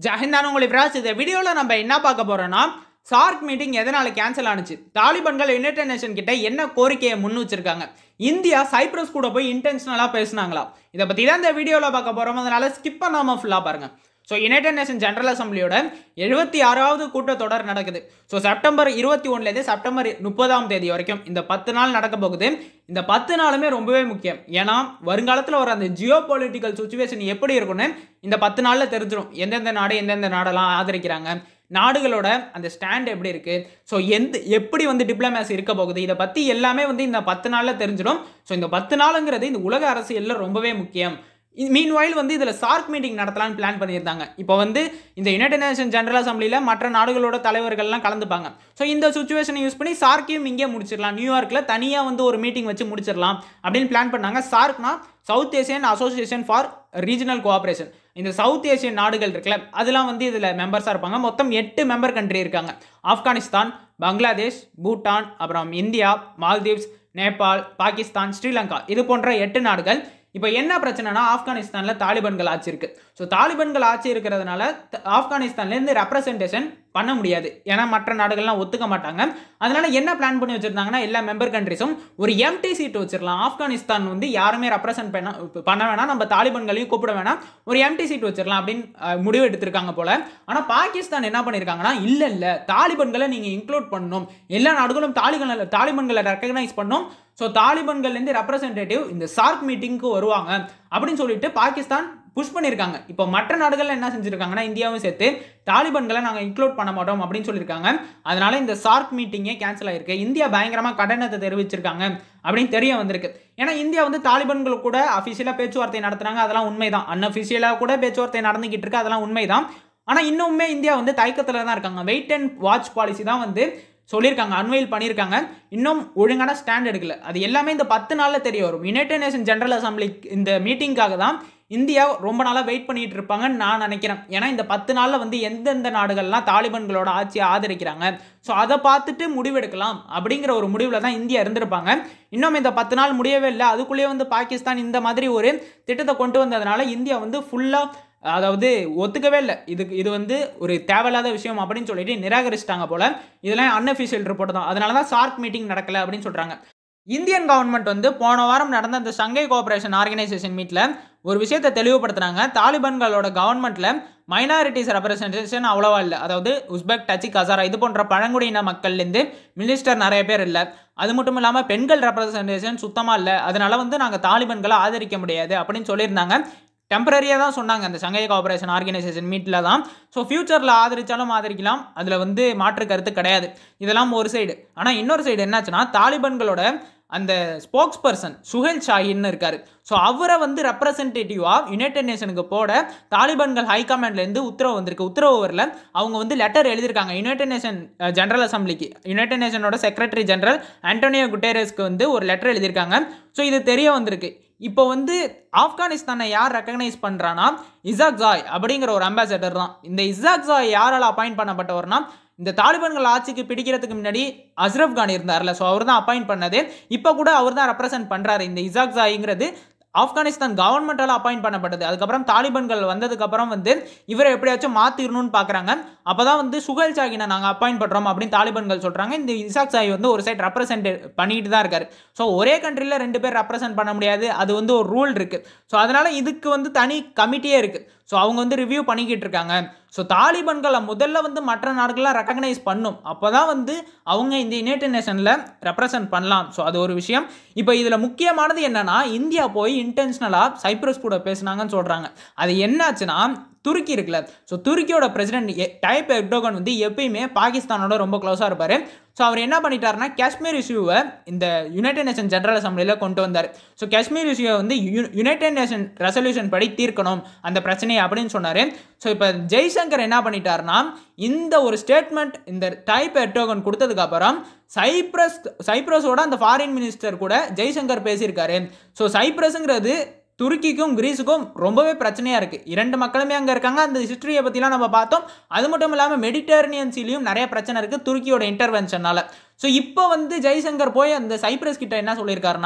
ஜஹிந்தான உங்களை பிராஸ் இந்த வீடியோவில் நம்ம என்ன பார்க்க போறோம்னா சார்க் மீட்டிங் எதனால கேன்சல் ஆனுச்சு தாலிபான்கள் யுனைடெட் நேஷன் கிட்ட என்ன கோரிக்கையை முன் வச்சிருக்காங்க இந்தியா சைப்ரஸ் கூட போய் இன்டென்ஷனலாக பேசுனாங்களா இதை பற்றி தான் இந்த வீடியோவில் பார்க்க போகிறோம் அதனால ஸ்கிப் பண்ணாமல் ஃபுல்லாக பாருங்க ஸோ யுனைடெட் நேஷன் ஜெனரல் அசம்பிளியோட எழுபத்தி ஆறாவது கூட்டத்தொடர் நடக்குது ஸோ செப்டம்பர் இருபத்தி ஒன்றுலேருந்து செப்டம்பர் முப்பதாம் தேதி வரைக்கும் இந்த பத்து நாள் நடக்க போகுது இந்த பத்து நாளுமே ரொம்பவே முக்கியம் ஏன்னா வருங்காலத்தில் வர அந்த ஜியோ பொலிட்டிக்கல் சுச்சுவேஷன் எப்படி இருக்கும்னு இந்த பத்து நாளில் தெரிஞ்சிடும் எந்தெந்த நாடு எந்தெந்த நாடெல்லாம் ஆதரிக்கிறாங்க நாடுகளோட அந்த ஸ்டாண்ட் எப்படி இருக்கு ஸோ எந்த எப்படி வந்து டிப்ளமேசி இருக்க போகுது இதை பற்றி எல்லாமே வந்து இந்த பத்து நாளில் தெரிஞ்சிடும் ஸோ இந்த பத்து நாளுங்கிறது இந்த உலக அரசியலில் ரொம்பவே முக்கியம் மீன் வாயில் வந்து இதில் சார்க் மீட்டிங் நடத்தலாம்னு பிளான் பண்ணியிருந்தாங்க இப்போ வந்து இந்த யுனைடெட் நேஷன் ஜெனரல் அசம்பிளியில் மற்ற நாடுகளோட தலைவர்கள்லாம் கலந்துப்பாங்க ஸோ இந்த சுச்சுவேஷனை யூஸ் பண்ணி சார்க்கையும் இங்கே முடிச்சிடலாம் நியூயார்க்கில் தனியாக வந்து ஒரு மீட்டிங் வச்சு முடிச்சிடலாம் அப்படின்னு பிளான் பண்ணாங்க சார்க்னா south Asian association for regional cooperation இந்த சவுத் ஏசியன் நாடுகள் இருக்குல்ல அதெல்லாம் வந்து இதில் மெம்பர்ஸாக இருப்பாங்க மொத்தம் எட்டு மெம்பர் கண்ட்ரி இருக்காங்க ஆப்கானிஸ்தான் பங்களாதேஷ் பூட்டான் அப்புறம் இந்தியா மால்தீவ்ஸ் நேபாள் பாகிஸ்தான் ஸ்ரீலங்கா இது போன்ற எட்டு நாடுகள் இப்போ என்ன பிரச்சனைனா ஆப்கானிஸ்தானில் தாலிபான்கள் ஆட்சி இருக்கு ஸோ தாலிபான்கள் ஆட்சி இருக்கிறதுனால த- ஆப்கானிஸ்தான்லேருந்து ரெப்ரசன்டேஷன் பண்ண முடியாது ஏன்னா மற்ற நாடுகள்லாம் ஒத்துக்க மாட்டாங்க அதனால என்ன பிளான் பண்ணி வச்சிருந்தாங்கன்னா எல்லா மெம்பர் கண்ட்ரிஸும் ஒரு எம்டி சீட் வச்சிடலாம் ஆப்கானிஸ்தான் வந்து யாருமே ரெப்ரசன்ட் பண்ண பண்ண வேணாம் நம்ம தாலிபான்களையும் கூப்பிட வேணாம் ஒரு எம்டி சீட் வச்சிடலாம் அப்படின்னு அஹ், முடிவு எடுத்திருக்காங்க போல ஆனால் பாகிஸ்தான் என்ன பண்ணியிருக்காங்கன்னா இல்லை இல்லை தாலிபான்களை நீங்கள் இன்க்ளூட் பண்ணணும் எல்லா நாடுகளும் தாலிபான்களை தாலிபான்களை ரெக்கக்னைஸ் பண்ணணும் ஸோ தாலிபான்கள்லேருந்து ரெப்ரசன்டேட்டிவ் இந்த சார்க் மீட்டிங்க்கு வருவாங்க அப்படின்னு சொல்லிட்டு பாகிஸ்தான் புஷ் பண்ணியிருக்காங்க இப்போ மற்ற நாடுகள் என்ன செஞ்சுருக்காங்கன்னா இந்தியாவும் சேர்த்து தாலிபான்களை நாங்கள் இன்க்ளூட் பண்ண மாட்டோம் அப்படின்னு சொல்லியிருக்காங்க அதனால இந்த சார்க் மீட்டிங்கே கேன்சல் ஆயிருக்கு இந்தியா பயங்கரமாக கடனத்தை தெரிவிச்சிருக்காங்க அப்படின்னு தெரிய வந்திருக்கு ஏன்னா இந்தியா வந்து தாலிபான்கள் கூட அஃபிஷியலாக பேச்சுவார்த்தை நடத்துனாங்க அதெல்லாம் உண்மைதான் அன்அஃபிஷியலாக கூட பேச்சுவார்த்தை நடந்துகிட்டு இருக்கு அதெல்லாம் உண்மைதான் ஆனால் இன்னுமே இந்தியா வந்து தயக்கத்தில் தான் இருக்காங்க வெயிட் அண்ட் வாட்ச் பாலிசி தான் வந்து சொல்லியிருக்காங்க அன்வைல் பண்ணியிருக்காங்க இன்னும் ஒழுங்கான ஸ்டாண்ட் எடுக்கல அது எல்லாமே இந்த பத்து நாளில் தெரிய வரும் யுனைடெட் நேஷன் ஜெனரல் அசம்பிளி இந்த மீட்டிங்காக தான் இந்தியா ரொம்ப நாளாக வெயிட் பண்ணிட்டு இருப்பாங்கன்னு நான் நினைக்கிறேன் ஏன்னா இந்த பத்து நாளில் வந்து எந்தெந்த நாடுகள்லாம் தாலிபான்களோட ஆட்சியை ஆதரிக்கிறாங்க ஸோ அதை பார்த்துட்டு முடிவெடுக்கலாம் அப்படிங்கிற ஒரு முடிவில் தான் இந்தியா இருந்திருப்பாங்க இன்னும் இந்த பத்து நாள் முடியவே இல்லை அதுக்குள்ளேயே வந்து பாகிஸ்தான் இந்த மாதிரி ஒரு திட்டத்தை கொண்டு வந்ததுனால இந்தியா வந்து ஃபுல்லாக அதாவது ஒத்துக்கவே இல்லை இதுக்கு இது வந்து ஒரு தேவையில்லாத விஷயம் அப்படின்னு சொல்லிட்டு நிராகரிச்சிட்டாங்க போல இதெல்லாம் அன்அஃபிஷியல் ரிப்போர்ட் தான் அதனால தான் சார்க் மீட்டிங் நடக்கல அப்படின்னு சொல்றாங்க இந்தியன் கவர்மெண்ட் வந்து போன வாரம் நடந்த அந்த சங்கை கோஆபரேஷன் ஆர்கனைசேஷன் மீட்டில் ஒரு விஷயத்தை தெளிவுபடுத்துனாங்க தாலிபான்களோட கவர்மெண்ட்ல மைனாரிட்டிஸ் ரெப்ரசன்டேஷன் அவ்வளோவா இல்லை அதாவது உஸ்பெக் டச்சிக் ஹசாரா இது போன்ற பழங்குடியின மக்கள்லேருந்து மினிஸ்டர் நிறைய பேர் இல்லை அது மட்டும் இல்லாமல் பெண்கள் ரெப்ரசன்டேஷன் சுத்தமாக இல்லை அதனால வந்து நாங்கள் தாலிபான்களை ஆதரிக்க முடியாது அப்படின்னு சொல்லியிருந்தாங்க டெம்பரரியாக தான் சொன்னாங்க அந்த சங்கை கோஆபரேஷன் ஆர்கனைசேஷன் மீட்டில் தான் ஸோ ஃபியூச்சரில் ஆதரிச்சாலும் ஆதரிக்கலாம் அதில் வந்து மாற்று கருத்து கிடையாது இதெல்லாம் ஒரு சைடு ஆனால் இன்னொரு சைடு என்னாச்சுன்னா தாலிபான்களோட அந்த ஸ்போக்ஸ் பர்சன் சுஹேல் ஷாஹின்னு இருக்காரு ஸோ அவரை வந்து ரெப்ரசன்டேட்டிவாக யுனைடெட் நேஷனுக்கு போட தாலிபான்கள் ஹைகமாண்ட்லேருந்து உத்தரவு வந்திருக்கு உத்தரவு வரல அவங்க வந்து லெட்டர் எழுதியிருக்காங்க யுனைடெட் நேஷன் ஜெனரல் அசம்பிளிக்கு யுனைடெட் நேஷனோட செக்ரட்டரி ஜெனரல் ஆண்டோனியோ குட்டேரஸ்க்கு வந்து ஒரு லெட்டர் எழுதியிருக்காங்க ஸோ இது தெரிய வந்திருக்கு இப்போ வந்து ஆப்கானிஸ்தானை யார் ரெக்கக்னைஸ் பண்ணுறான்னா இசாக் ஜாய் அப்படிங்கிற ஒரு அம்பாசடர் தான் இந்த இசாக் ஜாய் யாரால் அப்பாயிண்ட் பண்ணப்பட்டவர்னா இந்த தாலிபான்கள் ஆட்சிக்கு பிடிக்கிறதுக்கு முன்னாடி அஸ்ரப் கான் இருந்தார்ல ஸோ அவர் தான் அப்பாயிண்ட் பண்ணது இப்போ கூட அவர் தான் ரெப்ரசென்ட் பண்ணுறாரு இந்த இசாக் ஜாய்ங்கிறது ஆப்கானிஸ்தான் கவர்மெண்டால் அப்பாயிண்ட் பண்ணப்பட்டது அதுக்கப்புறம் தாலிபான்கள் வந்ததுக்கப்புறம் வந்து இவரை எப்படியாச்சும் மாற்றிடணும்னு பார்க்குறாங்க அப்போ தான் வந்து சுகல் சாகினை நாங்கள் அப்பாயிண்ட் பண்ணுறோம் அப்படின்னு தாலிபான்கள் சொல்கிறாங்க இந்த இசாக் சாய் வந்து ஒரு சைட் ரெப்ரசென்ட் பண்ணிட்டு தான் இருக்காரு ஸோ ஒரே கண்ட்ரியில் ரெண்டு பேர் ரெப்ரசென்ட் பண்ண முடியாது அது வந்து ஒரு ரூல் இருக்குது ஸோ அதனால் இதுக்கு வந்து தனி கமிட்டியே இருக்குது ஸோ அவங்க வந்து ரிவ்யூ பண்ணிக்கிட்டு இருக்காங்க ஸோ தாலிபான்களை முதல்ல வந்து மற்ற நாடுகள்லாம் ரெக்கக்னைஸ் பண்ணும் அப்போ தான் வந்து அவங்க இந்த யுனைடெட் நேஷனில் ரெப்ரசன்ட் பண்ணலாம் ஸோ அது ஒரு விஷயம் இப்போ இதில் முக்கியமானது என்னன்னா இந்தியா போய் இன்டென்ஷனலாக சைப்ரஸ் கூட பேசுனாங்கன்னு சொல்கிறாங்க அது என்னாச்சுன்னா துருக்கி இருக்குல்ல ஸோ துருக்கியோட பிரசிடென்ட் டைப் எர்டோகன் வந்து எப்பயுமே பாகிஸ்தானோட ரொம்ப க்ளோஸாக இருப்பார் ஸோ அவர் என்ன பண்ணிட்டாருன்னா காஷ்மீர் இஷ்யூவை இந்த யுனைடெட் நேஷன் ஜெனரல் அசம்பிளியில் கொண்டு வந்தார் ஸோ காஷ்மீர் இஷ்யூவை வந்து யுனைடெட் நேஷன் ரெசல்யூஷன் படி தீர்க்கணும் அந்த பிரச்சனையை அப்படின்னு சொன்னார் ஸோ இப்போ ஜெய்சங்கர் என்ன பண்ணிட்டாருன்னா இந்த ஒரு ஸ்டேட்மெண்ட் இந்த டைப் எர்டோகன் கொடுத்ததுக்கப்புறம் சைப்ரஸ் சைப்ரஸோட அந்த ஃபாரின் மினிஸ்டர் கூட ஜெய்சங்கர் பேசியிருக்காரு ஸோ சைப்ரஸுங்கிறது துருக்கிக்கும் கிரீஸுக்கும் ரொம்பவே பிரச்சனையாக இருக்குது இரண்டு மக்களுமே அங்கே இருக்காங்க அந்த ஹிஸ்ட்ரியை பற்றிலாம் நம்ம பார்த்தோம் அது மட்டும் இல்லாமல் மெடிட்டரேனியன் சீலையும் நிறைய பிரச்சனை இருக்குது துருக்கியோட இன்டர்வென்ஷனால் ஸோ இப்போ வந்து ஜெய்சங்கர் போய் அந்த சைப்ரஸ் கிட்ட என்ன சொல்லியிருக்காருன்னா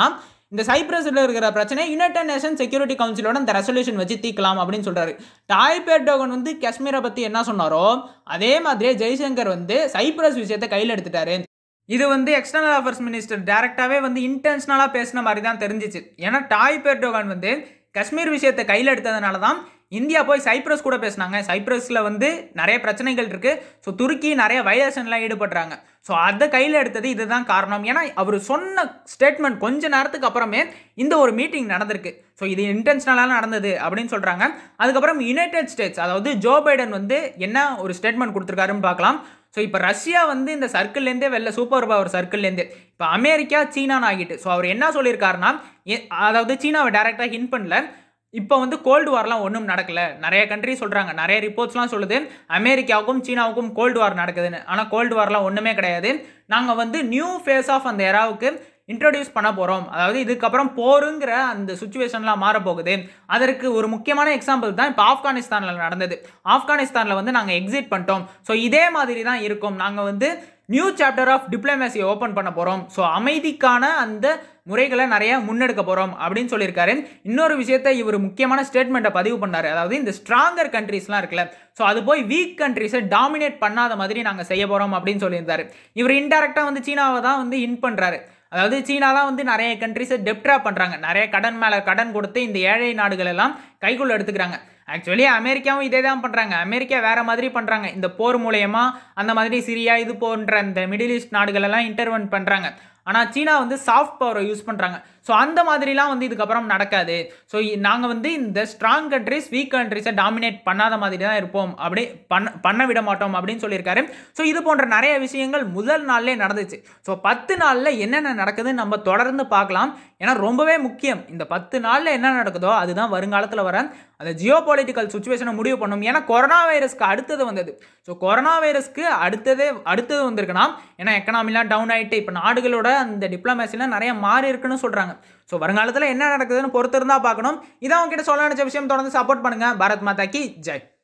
இந்த சைப்ரஸில் இருக்கிற பிரச்சனை யுனைடெட் நேஷன் செக்யூரிட்டி கவுன்சிலோட இந்த ரெசல்யூஷன் வச்சு தீக்கலாம் அப்படின்னு சொல்றாரு டாய் பேர்டோகன் வந்து காஷ்மீரை பற்றி என்ன சொன்னாரோ அதே மாதிரியே ஜெய்சங்கர் வந்து சைப்ரஸ் விஷயத்தை கையில் எடுத்துட்டாரு இது வந்து எக்ஸ்டர்னல் அஃபேர்ஸ் மினிஸ்டர் டேரெக்டாகவே வந்து இன்டென்ஷனலாக பேசின மாதிரி தான் தெரிஞ்சிச்சு ஏன்னா டாய் பேர்டோகான் வந்து காஷ்மீர் விஷயத்தை கையில் எடுத்ததுனால தான் இந்தியா போய் சைப்ரஸ் கூட பேசினாங்க சைப்ரஸில் வந்து நிறைய பிரச்சனைகள் இருக்குது ஸோ துருக்கி நிறைய வைலேஷன்லாம் ஈடுபடுறாங்க ஸோ அதை கையில் எடுத்தது இதுதான் காரணம் ஏன்னா அவர் சொன்ன ஸ்டேட்மெண்ட் கொஞ்ச நேரத்துக்கு அப்புறமே இந்த ஒரு மீட்டிங் நடந்திருக்கு ஸோ இது இன்டென்ஷனலாக நடந்தது அப்படின்னு சொல்கிறாங்க அதுக்கப்புறம் யுனைடெட் ஸ்டேட்ஸ் அதாவது ஜோ பைடன் வந்து என்ன ஒரு ஸ்டேட்மெண்ட் கொடுத்துருக்காருன்னு பார்க்கலாம் ஸோ இப்போ ரஷ்யா வந்து இந்த சர்க்கிள்லேருந்தே வெளில சூப்பர் பவர் சர்க்கிள்லேருந்து இப்போ அமெரிக்கா சீனான்னு ஆகிட்டு ஸோ அவர் என்ன சொல்லியிருக்காருன்னா எ- அதாவது சீனாவை டேரெக்டாக ஹின் பண்ணல இப்போ வந்து கோல்டு வார்லாம் ஒன்றும் நடக்கல நிறைய கண்ட்ரி சொல்கிறாங்க நிறைய ரிப்போர்ட்ஸ்லாம் சொல்லுது அமெரிக்காவுக்கும் சீனாவுக்கும் கோல்டு வார் நடக்குதுன்னு ஆனால் கோல்டு வார்லாம் ஒன்றுமே கிடையாது நாங்கள் வந்து நியூ ஃபேஸ் ஆஃப் அந்த எராவுக்கு இன்ட்ரோடியூஸ் பண்ண போகிறோம் அதாவது இதுக்கப்புறம் போருங்கிற அந்த சுச்சுவேஷன்லாம் மாறப்போகுது அதற்கு ஒரு முக்கியமான எக்ஸாம்பிள் தான் இப்போ ஆப்கானிஸ்தானில் நடந்தது ஆப்கானிஸ்தானில் வந்து நாங்கள் எக்ஸிட் பண்ணிட்டோம் ஸோ இதே மாதிரி தான் இருக்கும் நாங்கள் வந்து நியூ சாப்டர் ஆஃப் டிப்ளமேசியை ஓப்பன் பண்ண போகிறோம் ஸோ அமைதிக்கான அந்த முறைகளை நிறைய முன்னெடுக்க போகிறோம் அப்படின்னு சொல்லியிருக்காரு இன்னொரு விஷயத்தை இவர் முக்கியமான ஸ்டேட்மெண்ட்டை பதிவு பண்ணார் அதாவது இந்த ஸ்ட்ராங்கர் கண்ட்ரீஸ்லாம் இருக்குல்ல ஸோ அது போய் வீக் கண்ட்ரீஸை டாமினேட் பண்ணாத மாதிரி நாங்கள் செய்ய போகிறோம் அப்படின்னு சொல்லியிருந்தாரு இவர் இன்டெரக்டாக வந்து சீனாவை தான் வந்து இன் பண்ணுறாரு அதாவது சீனா தான் வந்து நிறைய கண்ட்ரிஸை டெப்ட்ரா பண்ணுறாங்க நிறைய கடன் மேலே கடன் கொடுத்து இந்த ஏழை நாடுகள் எல்லாம் கைக்குள்ள எடுத்துக்கிறாங்க ஆக்சுவலி அமெரிக்காவும் இதே தான் பண்ணுறாங்க அமெரிக்கா வேற மாதிரி பண்ணுறாங்க இந்த போர் மூலயமா அந்த மாதிரி சிரியா இது போன்ற இந்த மிடில் ஈஸ்ட் நாடுகள் எல்லாம் இன்டர்வென்ட் பண்ணுறாங்க ஆனால் சீனா வந்து சாஃப்ட் பவரை யூஸ் பண்ணுறாங்க ஸோ அந்த மாதிரிலாம் வந்து இதுக்கப்புறம் நடக்காது ஸோ நாங்கள் வந்து இந்த ஸ்ட்ராங் கண்ட்ரிஸ் வீக் கண்ட்ரிஸை டாமினேட் பண்ணாத மாதிரி தான் இருப்போம் அப்படி பண்ண பண்ண விட மாட்டோம் அப்படின்னு சொல்லியிருக்காரு ஸோ இது போன்ற நிறைய விஷயங்கள் முதல் நாள்லேயே நடந்துச்சு ஸோ பத்து நாளில் என்னென்ன நடக்குதுன்னு நம்ம தொடர்ந்து பார்க்கலாம் ஏன்னா ரொம்பவே முக்கியம் இந்த பத்து நாளில் என்ன நடக்குதோ அதுதான் வருங்காலத்தில் வர அந்த ஜியோ பொலிட்டிக்கல் சுச்சுவேஷனை முடிவு பண்ணும் ஏன்னா கொரோனா வைரஸ்க்கு அடுத்தது வந்தது ஸோ கொரோனா வைரஸ்க்கு அடுத்ததே அடுத்தது வந்திருக்குன்னா ஏன்னா எக்கனாமிலாம் டவுன் ஆகிட்டு இப்போ நாடுகளோட அந்த டிப்ளமேசிலாம் நிறைய மாறி இருக்குன்னு சொல்கிறாங்க ஸோ வருங்காலத்தில் என்ன நடக்குதுன்னு பொறுத்து இருந்தால் பார்க்கணும் இதான் உங்ககிட்ட சொல்ல நினச்ச விஷயம் தொடர்ந்து சப்போர்ட் பண்ணுங்கள் பாரத் மாதா கி ஜெய்